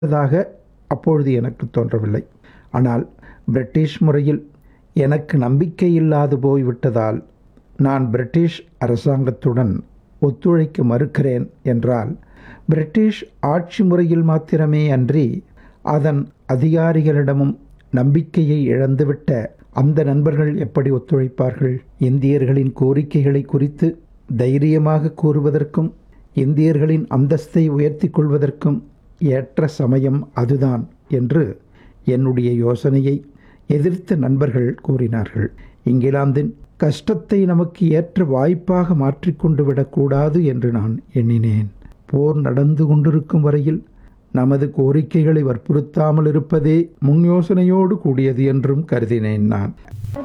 தாக அப்பொழுது எனக்கு தோன்றவில்லை ஆனால் பிரிட்டிஷ் முறையில் எனக்கு நம்பிக்கையில்லாது போய்விட்டதால் நான் பிரிட்டிஷ் அரசாங்கத்துடன் ஒத்துழைக்க மறுக்கிறேன் என்றால் பிரிட்டிஷ் ஆட்சி முறையில் மாத்திரமே அன்றி அதன் அதிகாரிகளிடமும் நம்பிக்கையை இழந்துவிட்ட அந்த நண்பர்கள் எப்படி ஒத்துழைப்பார்கள் இந்தியர்களின் கோரிக்கைகளை குறித்து தைரியமாக கூறுவதற்கும் இந்தியர்களின் அந்தஸ்தை உயர்த்தி கொள்வதற்கும் ஏற்ற சமயம் அதுதான் என்று என்னுடைய யோசனையை எதிர்த்த நண்பர்கள் கூறினார்கள் இங்கிலாந்தின் கஷ்டத்தை நமக்கு ஏற்ற வாய்ப்பாக மாற்றிக்கொண்டு விடக்கூடாது என்று நான் எண்ணினேன் போர் நடந்து கொண்டிருக்கும் வரையில் நமது கோரிக்கைகளை வற்புறுத்தாமல் இருப்பதே முன் யோசனையோடு கூடியது என்றும் கருதினேன் நான்